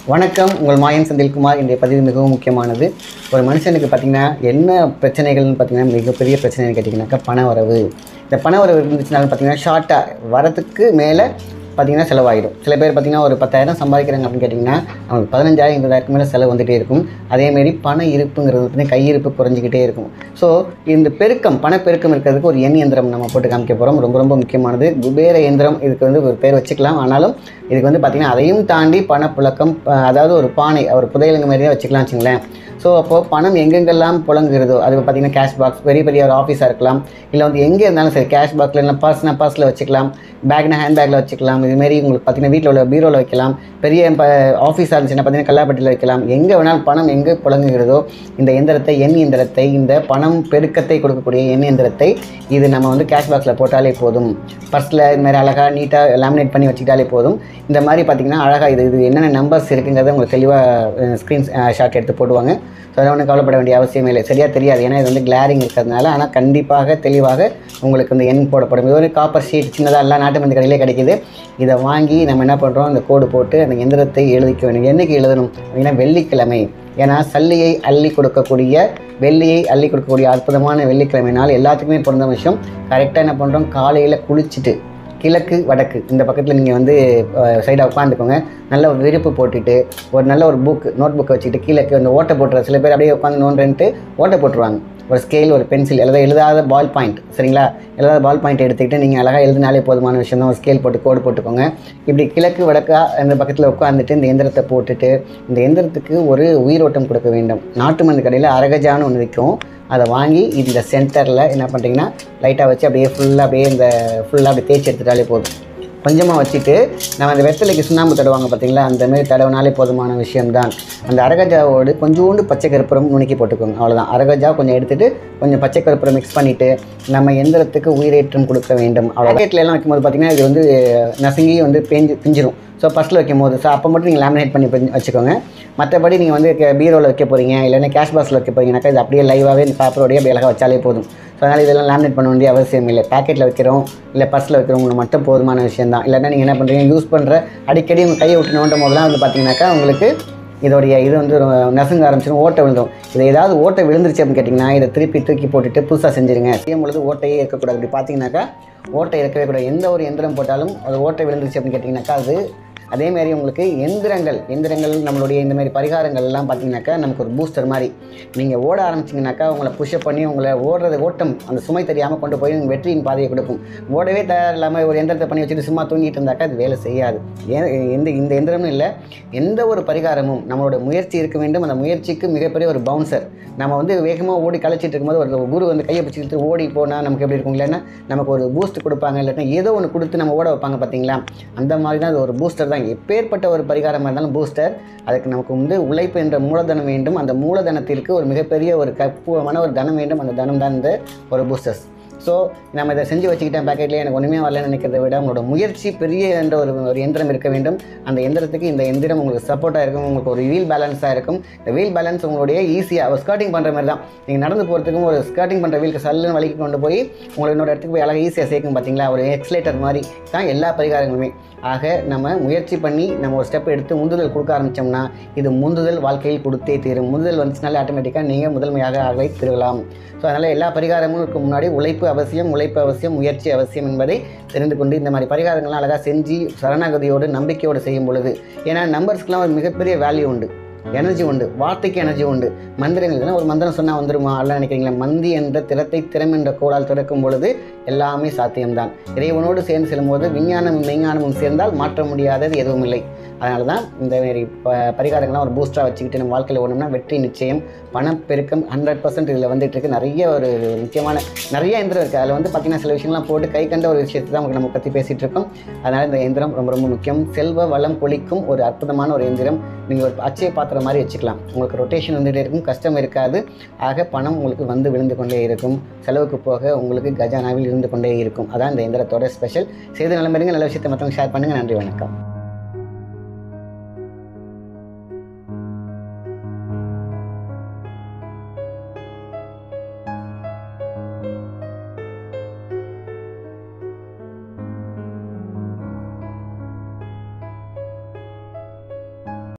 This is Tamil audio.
வணக்கம் உங்கள் மாயன் செந்தில்குமார் இன்றைய பதிவு மிகவும் முக்கியமானது ஒரு மனுஷனுக்கு பார்த்திங்கன்னா என்ன பிரச்சனைகள்னு பார்த்தீங்கன்னா மிகப்பெரிய பிரச்சனைன்னு கேட்டிங்கனாக்கா பண வரவு இந்த பண வரவு இருந்துச்சுனாலும் பார்த்தீங்கன்னா ஷார்ட்டாக வரதுக்கு மேலே பார்த்தீங்கன்னா செலவாயிடும் சில பேர் பார்த்தீங்கன்னா ஒரு பத்தாயிரம் சம்பாதிக்கிறாங்க அப்படின்னு கேட்டிங்கன்னா அவங்களுக்கு பதினஞ்சாயிரம் இருபதாயிரத்துக்கு மேலே செலவு வந்துகிட்டே இருக்கும் அதேமாரி பண இருப்புங்கிறது பார்த்தீங்கன்னா கையிருப்பு குறைஞ்சிக்கிட்டே இருக்கும் ஸோ இந்த பெருக்கம் பணப்பெருக்கம் இருக்கிறதுக்கு ஒரு எண் இயந்திரம் நம்ம போட்டு காமிக்க போகிறோம் ரொம்ப ரொம்ப முக்கியமானது குபேர இயந்திரம் இதுக்கு வந்து ஒரு பேர் வச்சுக்கலாம் ஆனாலும் இதுக்கு வந்து பார்த்திங்கன்னா அதையும் தாண்டி பணப்புழக்கம் அஹ், அதாவது ஒரு பானை ஒரு புதையலுங்க மாதிரியே வச்சுக்கலாம் வச்சுங்களேன் ஸோ அப்போது பணம் எங்கெங்கெல்லாம் புழங்குகிறதோ அது பார்த்தீங்கன்னா கேஷ் பாக்ஸ் பெரிய பெரிய ஒரு ஆஃபீஸாக இருக்கலாம் இல்லை வந்து எங்கே இருந்தாலும் சரி கேஷ் பாக்ஸில் இல்லை பர்ஸ்னா பர்ஸில் வச்சுக்கலாம் பேக்னா ஹேண்ட் பேக்கில் வச்சுக்கலாம் இதுமாரி உங்களுக்கு பார்த்தீங்கன்னா வீட்டில் உள்ள பீரோவில் வைக்கலாம் பெரிய இப்போ ஆஃபீஸாக இருந்துச்சுன்னா பார்த்தீங்கன்னா கல்லாப்பட்டியில் வைக்கலாம் எங்கே வேணாலும் பணம் எங்கே புழங்குகிறதோ இந்த எந்திரத்தை எண் எந்திரத்தை இந்த பணம் பெருக்கத்தை கொடுக்கக்கூடிய எண் எந்திரத்தை இது நம்ம வந்து கேஷ் பாக்ஸில் போட்டாலே போதும் பர்ஸில் இது மாதிரி அழகாக நீட்டாக லேமினேட் பண்ணி வச்சுக்கிட்டாலே போதும் இந்த மாதிரி பார்த்தீங்கன்னா அழகாக இது இது என்னென்ன நம்பர்ஸ் இருக்குங்கிறத உங்களுக்கு தெளிவாக ஸ்க்ரீன் ஷாட் எடுத்து போடுவாங்க ஸோ அதை ஒன்றும் கவலைப்பட வேண்டிய அவசியமே இல்லை சரியாக தெரியாது ஏன்னா இது வந்து கிளாரிங் இருக்கிறதுனால ஆனால் கண்டிப்பாக தெளிவாக உங்களுக்கு இந்த எண் போடப்படும் இது ஒரு காப்பர் ஷீட் சின்னதாக எல்லாம் நாட்டு மருந்து கடையிலே கிடைக்குது இதை வாங்கி நம்ம என்ன பண்ணுறோம் அந்த கோடு போட்டு அந்த எந்திரத்தை எழுதிக்க வேண்டும் என்னைக்கு எழுதணும் அப்படின்னா வெள்ளிக்கிழமை ஏன்னா சல்லியை அள்ளி கொடுக்கக்கூடிய வெள்ளியை அள்ளி கொடுக்கக்கூடிய அற்புதமான வெள்ளிக்கிழமை நாள் எல்லாத்துக்குமே பிறந்த விஷயம் கரெக்டாக என்ன பண்ணுறோம் காலையில் குளிச்சுட்டு கிழக்கு வடக்கு இந்த பக்கத்தில் நீங்கள் வந்து சைடாக உட்காந்துக்கோங்க நல்ல ஒரு விருப்பு போட்டுட்டு ஒரு நல்ல ஒரு புக் நோட் புக்கை வச்சுக்கிட்டு கீழே அந்த ஓட்டை போட்டுற சில பேர் அப்படியே உட்காந்து நோண்டுன்ட்டு ஓட்டை போட்டுருவாங்க ஒரு ஸ்கேல் ஒரு பென்சில் எழுத எழுதாத பால் பாயிண்ட் சரிங்களா எழுதாத பால் பாயிண்ட் எடுத்துக்கிட்டு நீங்கள் அழகாக எழுதினாலே போதுமான விஷயம் தான் ஒரு ஸ்கேல் போட்டு கோடு போட்டுக்கோங்க இப்படி கிழக்கு வடக்கா அந்த பக்கத்தில் உட்காந்துட்டு இந்த எந்திரத்தை போட்டுட்டு இந்த எந்திரத்துக்கு ஒரு உயிரோட்டம் கொடுக்க வேண்டும் நாட்டு மருந்து கடையில் அரகஜான்னு ஒன்று விற்கும் அதை வாங்கி இந்த சென்டரில் என்ன பண்ணுறீங்கன்னா லைட்டாக வச்சு அப்படியே ஃபுல்லாக அப்படியே இந்த ஃபுல்லாக அப்படியே தேய்ச்சி எடுத்துட்டாலே போதும் கொஞ்சமாக வச்சுட்டு நம்ம அந்த வெத்தலைக்கு சுண்ணாம்பு தடவாங்க பார்த்தீங்களா அந்த மாதிரி தடவினாலே போதுமான விஷயம்தான் அந்த அரகஜாவோடு கொஞ்சோண்டு பச்சை கருப்புரம் நுணுக்கி போட்டுக்கோங்க அவ்வளோதான் அரகஜா கொஞ்சம் எடுத்துகிட்டு கொஞ்சம் பச்சை கருப்புரம் மிக்ஸ் பண்ணிவிட்டு நம்ம எந்திரத்துக்கு உயிரேற்றம் கொடுக்க வேண்டும் அவ்வளோ பாக்கெட்ல எல்லாம் வைக்கும்போது பார்த்தீங்கன்னா இது வந்து நசுங்கி வந்து பேஞ்சு பிஞ்சிரும் ஸோ ஃபஸ்ட்டில் வைக்கும் போது ஸோ அப்போ மட்டும் நீங்கள் லேமினேட் பண்ணி பிஞ்சு- வச்சுக்கோங்க மற்றபடி நீங்கள் வந்து பீரோவில் வைக்க போகிறீங்க இல்லைன்னா கேஷ் பாக்ஸில் வைக்க போகிறீங்கனாக்கா இது அப்படியே லைவாகவே இந்த பேப்பரோடய அப்படியே அழகாக வச்சாலே போதும் ஸோ அதனால் இதெல்லாம் லேமினேட் பண்ண வேண்டிய அவசியம் இல்லை பேக்கெட்டில் வைக்கிறோம் இல்லை பர்ஸில் வைக்கிறவங்களுக்கு மட்டும் போதுமான விஷயம் தான் இல்லைன்னா நீங்கள் என்ன பண்ணுறீங்க யூஸ் பண்ணுற அடிக்கடி உங்கள் கையை விட்டு நோண்டும் போதெல்லாம் வந்து பார்த்தீங்கன்னாக்கா உங்களுக்கு இதோடைய இது வந்து ஒரு நசுங்க ஆரம்பிச்சிடும் ஓட்டை விழுந்துடும் இது ஏதாவது ஓட்டை விழுந்துருச்சு அப்படின்னு கேட்டிங்கன்னா இதை திருப்பி தூக்கி போட்டுட்டு புதுசாக செஞ்சுருங்க செய்யும் பொழுது ஓட்டையே இருக்கக்கூடாது அப்படி பார்த்தீங்கன்னாக்கா ஓட்டை இருக்கவே கூடாது எந்த ஒரு எந்திரம் போட்டாலும் அது ஓட்டை விழுந்துருச்சு அப்படின்னு கேட்டிங்கனாக்கா அது அதே மாதிரி உங்களுக்கு எந்திரங்கள் எந்திரங்கள் நம்மளுடைய இந்த மாதிரி பரிகாரங்கள் எல்லாம் பார்த்தீங்கன்னாக்கா நமக்கு ஒரு பூஸ்டர் மாதிரி நீங்கள் ஓட ஆரம்பிச்சிங்கனாக்கா உங்களை புஷ்அப் பண்ணி உங்களை ஓடுறது ஓட்டம் அந்த சுமை தெரியாமல் கொண்டு போய் உங்கள் வெற்றியின் பாதையை கொடுக்கும் ஓடவே தயார் இல்லாமல் ஒரு எந்திரத்தை பண்ணி வச்சுட்டு சும்மா தூங்கிட்டு இருந்தாக்கா அது வேலை செய்யாது ஏன் எந்த இந்த எந்திரமும் இல்லை எந்த ஒரு பரிகாரமும் நம்மளோட முயற்சி இருக்க வேண்டும் அந்த முயற்சிக்கு மிகப்பெரிய ஒரு பவுன்சர் நம்ம வந்து வேகமாக ஓடி கழிச்சிட்டு இருக்கும்போது ஒரு குரு வந்து கையை பிடிச்சிட்டு ஓடி போனால் நமக்கு எப்படி இருக்கும் இல்லைன்னா நமக்கு ஒரு பூஸ்ட் கொடுப்பாங்க இல்லைன்னா ஏதோ ஒன்று கொடுத்து நம்ம ஓட வைப்பாங்க பார்த்தீங்களா அந்த மாதிரி தான் அது ஒரு பூஸ்டர் தான் எப்பேற்பட்ட ஒரு பரிகாரமாக இருந்தாலும் பூஸ்டர் அதுக்கு நமக்கு வந்து உழைப்பு என்ற மூலதனம் வேண்டும் அந்த மூலதனத்திற்கு ஒரு மிகப்பெரிய ஒரு கற்புவமான ஒரு தனம் வேண்டும் அந்த தனம் தான் இந்த ஒரு பூஸ்டர்ஸ் ஸோ நம்ம இதை செஞ்சு வச்சுக்கிட்டேன் பேக்கெட்லேயே எனக்கு ஒன்றுமே வரலன்னு நினைக்கிறத விட உங்களோட முயற்சி பெரிய என்ற ஒரு ஒரு எந்திரம் இருக்க வேண்டும் அந்த எந்திரத்துக்கு இந்த எந்திரம் உங்களுக்கு சப்போர்ட்டாக இருக்கும் உங்களுக்கு ஒரு வீல் பேலன்ஸாக இருக்கும் இந்த வீல் பேலன்ஸ் உங்களுடைய ஈஸியாக ஒரு ஸ்கர்ட்டிங் பண்ணுற மாதிரி தான் நீங்கள் நடந்து போகிறதுக்கும் ஒரு ஸ்கர்ட்டிங் பண்ணுற வீலுக்கு சல்லுன்னு வலிக்கு கொண்டு போய் உங்களை இன்னொரு இடத்துக்கு போய் அழகாக ஈஸியாக சேர்க்கும் பார்த்தீங்களா ஒரு எக்ஸ்லேட்டர் மாதிரி தான் எல்லா பரிகாரங்களுமே ஆக நம்ம முயற்சி பண்ணி நம்ம ஒரு ஸ்டெப் எடுத்து முந்துதல் கொடுக்க ஆரம்பித்தோம்னா இது முந்துதல் வாழ்க்கையில் கொடுத்தே தீரும் முந்துதல் வந்துச்சுனாலே ஆட்டோமேட்டிக்காக நீங்கள் முதன்மையாக ஆகவே திருவலாம் ஸோ அதனால் எல்லா பரிகாரமும் இருக்க முன்னாடி உழைப்பு அவசியம் உழைப்பு அவசியம் முயற்சி அவசியம் என்பதை தெரிந்து கொண்டு இந்த மாதிரி பரிகாரங்கள்லாம் அழகாக செஞ்சு சரணாகதியோடு நம்பிக்கையோடு செய்யும் பொழுது ஏன்னா நம்பர்ஸ்க்கெலாம் ஒரு மிகப்பெரிய வேல்யூ உண்டு எனர்ஜி உண்டு வார்த்தைக்கு எனர்ஜி உண்டு மந்திரங்கள் ஒரு மந்திரம் சொன்னால் வந்துருமா அல்ல நினைக்கிறீங்களா மந்தி என்ற திறத்தை திறம் என்ற கோளால் திறக்கும் பொழுது எல்லாமே சாத்தியம்தான் இறைவனோடு சேர்ந்து செல்லும்போது விஞ்ஞானமும் மெய்ஞானமும் சேர்ந்தால் மாற்ற முடியாதது எதுவும் இல்லை அதனால தான் இந்த மாதிரி ப பரிகாரங்கள்லாம் ஒரு பூஸ்டராக வச்சுக்கிட்டு நம்ம வாழ்க்கையில் ஓடணும்னா வெற்றி நிச்சயம் பணப்பெருக்கம் ஹண்ட்ரட் பர்சன்ட் இதில் வந்துட்டு இருக்கு நிறைய ஒரு முக்கியமான நிறைய எந்திரம் இருக்குது அதில் வந்து பார்த்தீங்கன்னா சில விஷயங்கள்லாம் போட்டு கை கண்ட ஒரு விஷயத்தை தான் நமக்கு நம்ம பற்றி பேசிகிட்டு இருக்கோம் அதனால் இந்த எந்திரம் ரொம்ப ரொம்ப முக்கியம் செல்வ வளம் கொளிக்கும் ஒரு அற்புதமான ஒரு எந்திரம் நீங்கள் ஒரு அச்சய பாத்திரம் மாதிரி வச்சுக்கலாம் உங்களுக்கு ரொட்டேஷன் வந்துகிட்டே இருக்கும் கஷ்டம் இருக்காது ஆக பணம் உங்களுக்கு வந்து விழுந்து கொண்டே இருக்கும் செலவுக்கு போக உங்களுக்கு கஜானாவில் இருந்து கொண்டே இருக்கும் அதான் இந்த எந்திரத்தோட ஸ்பெஷல் செய்து நல்ல நல்ல விஷயத்தை மற்றவங்க ஷேர் பண்ணுங்கள் நன்றி வணக்கம்